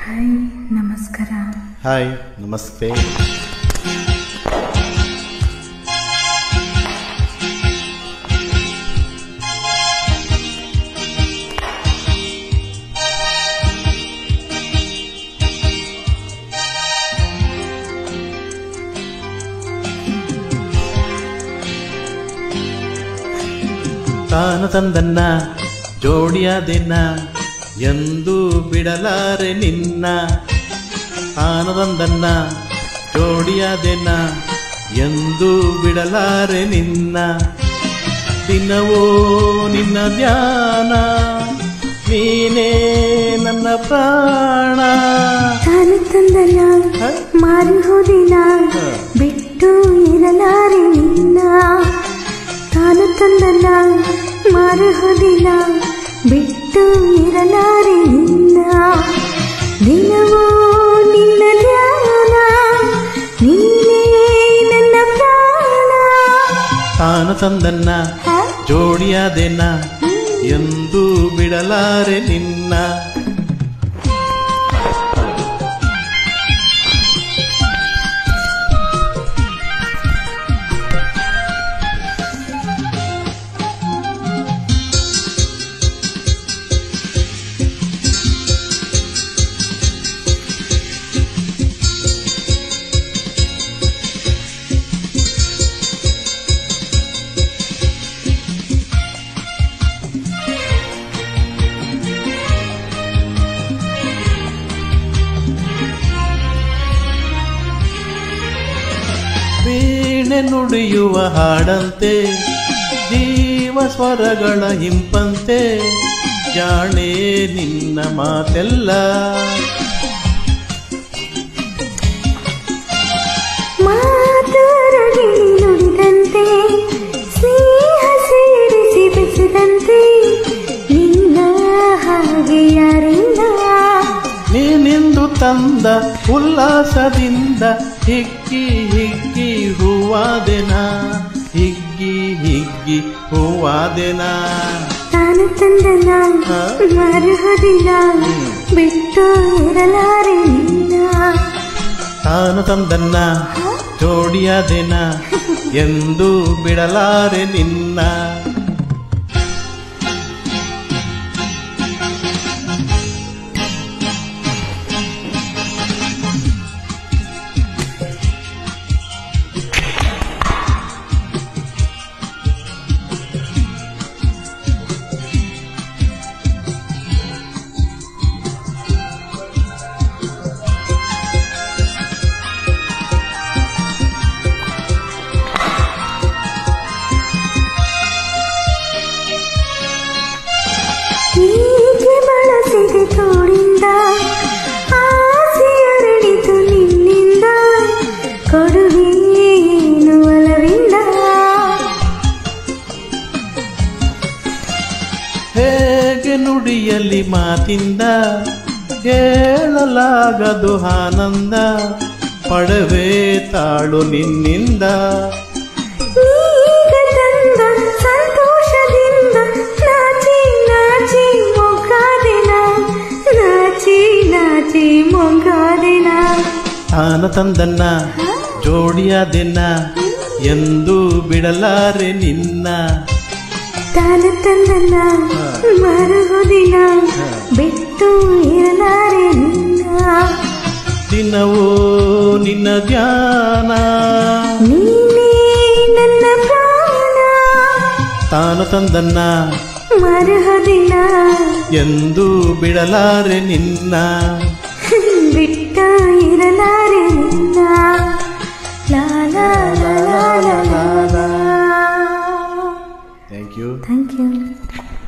Hi ನಮಸ್ಕಾರ hi ನಮಸ್ತೆ ತಾನು ತಂದನ್ನ ಜೋಡಿಯಾದೆನ್ನ ಎಂದು ಬಿಡಲಾರೆ ನಿನ್ನ ತಾನು ತಂದನ್ನ ಜೋಡಿಯಾದೆನ್ನ ಎಂದು ಬಿಡಲಾರೆ ನಿನ್ನ ದಿನವೋ ನಿನ್ನ ಧ್ಯಾನ ನೀನೇ ನನ್ನ ಪ್ರಾಣ ತಾನು ತಂದನ ಹ? ಮಾರಿ ಹೋದಿನ ಹ. ಬಿಟ್ಟು ಇರಲಾರೆ ನಿನ್ನ ತಾನು ತಂದನ ಮಾರಿ ಹೋದಿನ ಬಿಟ್ಟು ಇರಲಾರೆ ನಿನ್ನ ದಿನವೂ ನಿನ್ನ ಧ್ಯಾನ ನೀನೇ ನನ್ನ ಪ್ರಾಣ ತಾನು ತಂದನ್ನ ಹ? ಜೋಡಿಯಾದೆನ್ನ ಎಂದು ಬಿಡಲಾರೆ ನಿನ್ನ ವೀಣೆ ನುಡಿಯುವ ಹಾಡಂತೆ ಜೀವ ಸ್ವರಗಳ ಹಿಂಪಂತೆ ಜಾಣೆ ನಿನ್ನ ಮಾತೆಲ್ಲ ಮಾತರಗಿ ನುಡಿದಂತೆ ಸ್ನೇಹ ಸೇರಿಸಿ ಬೆಸೆದಂತೆ ನಿನ್ನ ಹಾಗೆ ಯಾರಿಲ್ಲ ನೀನಿಂದು ತಂದ ಉಲ್ಲಾಸದಿಂದ ಹಿಗ್ಗಿ ಹಿಗ್ಗಿ ಹೂವಾದೆನ ಹಿಗ್ಗಿ ಹಿಗ್ಗಿ ಹೂವಾದೆನ ತಾನು ತಂದನ ಹ? ಮರುಹುದಿನ ಬಿಟ್ಟು ಇರಲಾರೆ ನಿನ್ನ ತಾನು ತಂದನ್ನ ಜೋಡಿಯಾದೆನ ಎಂದು ಬಿಡಲಾರೆ ನಿನ್ನ ಹೀಗೆ ಬಳಸಿದೆ ತೋಳಿಂದ ಆಸೆ ಅರಳಿತು ನಿನ್ನಿಂದ ಕೊಡುವೆ ಏನು ಒಲವಿಂದ ಹೇಗೆ ನುಡಿಯಲ್ಲಿ ಮಾತಿಂದ ಹೇಳಲಾಗದು ಆನಂದ ಪಡವೆ ತಾಳು ನಿನ್ನಿಂದ ಈಗ ತಂದ ಸಂತೋಷದಿಂದ ನಾಚಿ ನಾಚಿ ಮೊಗ್ಗಾದೆನ ನಾಚಿ ನಾಚಿ ಮೊಗ್ಗಾದೆನ ತಾನ ತಂದನ್ನ ಜೋಡಿಯಾದೆನ್ನ ಎಂದು ಬಿಡಲಾರೆ ನಿನ್ನ ತಾನು ತಂದನ ಮರುಹುದಿನ ಬಿಟ್ಟು ಇರಲಾರೆ ನಿನ್ನ ದಿನವೂ ನಿನ್ನ ಧ್ಯಾನ ನೀನೇ ನನ್ನ ಪ್ರಾಣ ತಾನು ತಂದನ್ನ ಮರುಹುದಿನ ಎಂದು ಬಿಡಲಾರೆ ನಿನ್ನ ಬಿಟ್ಟ ಇರಲಾರೆ ನಿನ್ನ ಲಾ ಲಾ ಲಾ ಲಾ ಲಾ ಲಾ ಥ್ಯಾಂಕ್ ಯು ಥ್ಯಾಂಕ್ ಯು